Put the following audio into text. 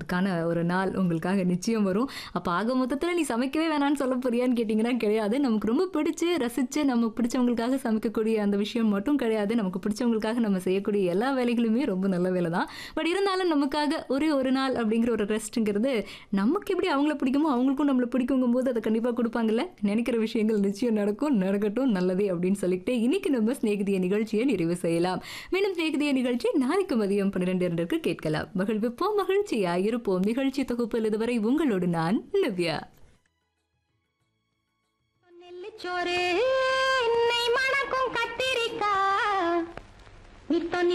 அதுக்கான ஒரு நாள் உங்களுக்காக நிச்சயம் வரும் அப்போ ஆக மொத்தத்தில் நீ சமைக்கவே வேணாம்னு சொல்ல போறியான்னு கேட்டிங்கன்னா கிடையாது நமக்கு ரொம்ப பிடிச்சு ரசித்து நமக்கு பிடிச்சவங்களுக்காக சமைக்கக்கூடிய அந்த விஷயம் மட்டும் கிடையாது நமக்கு பிடிச்சவங்களுக்காக நம்ம செய்யக்கூடிய எல்லா வேலைகளுமே ரொம்ப நல்ல வேலை தான் பட் இருந்தாலும் நமக்காக ஒரே ஒரு நாள் அப்படிங்கிற ஒரு ரெஸ்ட்டுங்கிறது நமக்கு எப்படி அவங்கள பிடிக்குமோ அவங்களுக்கும் நம்மளை பிடிக்குங்கும் போது அதை கண்டிப்பாக கொடுப்பாங்கல்ல நினைக்கிற விஷயங்கள் நிச்சயம் நடக்கும் நடக்கட்டும் நல்லதே அப்படின்னு சொல்லிட்டு இன்னைக்கு நம்ம ஸ்நேகிதிய நிகழ்ச்சியை நிறைவு செய்யலாம் மீண்டும் ஸ்நேகிதிய நிகழ்ச்சி நாளைக்கு மதியம் பன்னிரெண்டு இரண்டுக்கு கேட்கலாம் மகிழ்விப்போம் மகிழ்ச்சியா இருப்போம் நிகழ்ச்சி தொகுப்பில் இதுவரை உங்களோடு நான் நவ்யா நெல்லிச்சோறு என்னை மணக்கும் கத்திரிக்கா நித்தம்